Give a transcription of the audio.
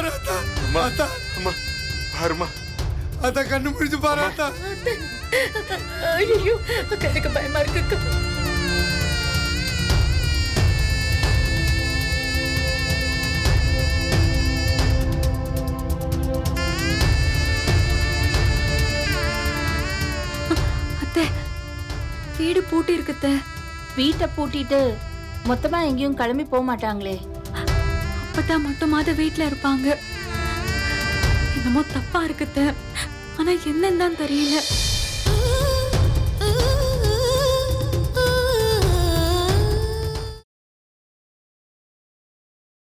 அத்தா அம்மா. அத்தா அம்மா பாருமா அத்தா கண்ணு முடிச்சு பாரு அத்தா ஐயோ எனக்கு பயமா இருக்குக்கா அத்தை வீடு பூட்டி இருக்குத்த வீட்டை பூட்டிட்டு மொத்தமா எங்கேயும் கிளம்பி போக மாட்டாங்களே அப்பதான் மட்டுமாவது வீட்ல இருப்பாங்க என்னமோ தப்பா இருக்குத்த ஆனா என்னன்னு தான் தெரியல